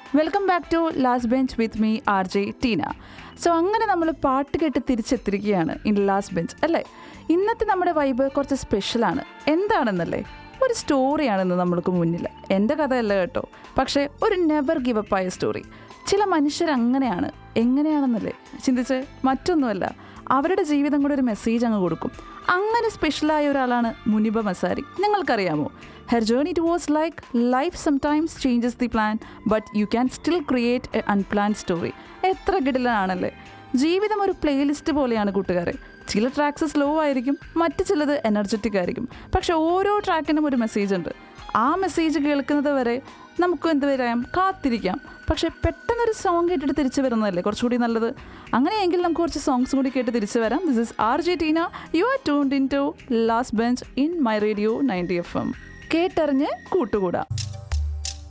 welcome back to Last Bench with me R J Teena so അങ്ങനെ നമ്മൾ പാട്ട് കേട്ട് തിരിച്ചെത്തിരിക്കുകയാണ് ഇൻ ലാസ്റ്റ് ബെഞ്ച് അല്ലേ ഇന്നത്തെ നമ്മുടെ വൈബ് കുറച്ച് സ്പെഷ്യലാണ് എന്താണെന്നല്ലേ ഒരു സ്റ്റോറിയാണ് ഇന്ന് നമ്മൾക്ക് മുന്നിൽ എൻ്റെ കഥയല്ല കേട്ടോ പക്ഷേ ഒരു നെവർ ഗിവ് അപ്പ് ആയ സ്റ്റോറി ചില മനുഷ്യർ അങ്ങനെയാണ് എങ്ങനെയാണെന്നല്ലേ ചിന്തിച്ച് മറ്റൊന്നുമല്ല അവരുടെ ജീവിതം കൂടെ ഒരു മെസ്സേജ് അങ്ങ് കൊടുക്കും അങ്ങനെ സ്പെഷ്യലായ ഒരാളാണ് മുനിബ മസാരി നിങ്ങൾക്കറിയാമോ her journey to was like life sometimes changes the plan but you can still create a unplanned story എത്ര കിടിലാണല്ലേ ജീവിതം ഒരു പ്ലേലിസ്റ്റ് പോലെയാണ് കൂട്ടുകാരെ ചില ട്രാക്സ് സ്ലോ ആയിരിക്കും മറ്റു ചിലത് എനർജറ്റിക് ആയിരിക്കും പക്ഷെ ഓരോ ട്രാക്കിനും ഒരു മെസ്സേജ് ഉണ്ട് ആ മെസ്സേജ് കേൾക്കുന്നത് വരെ നമുക്ക് എന്ത് പറയാം കാത്തിരിക്കാം പക്ഷെ പെട്ടെന്നൊരു സോങ് കേട്ടിട്ട് തിരിച്ചു വരുന്നതല്ലേ കുറച്ചുകൂടി നല്ലത് അങ്ങനെയെങ്കിൽ നമുക്ക് കുറച്ച് സോങ്സ് കൂടി കേട്ട് തിരിച്ചു വരാം this is R J Teena you are tuned in to Last Bench in my radio ninety F M കേട്ടറിഞ്ഞ് കൂട്ടുകൂടാം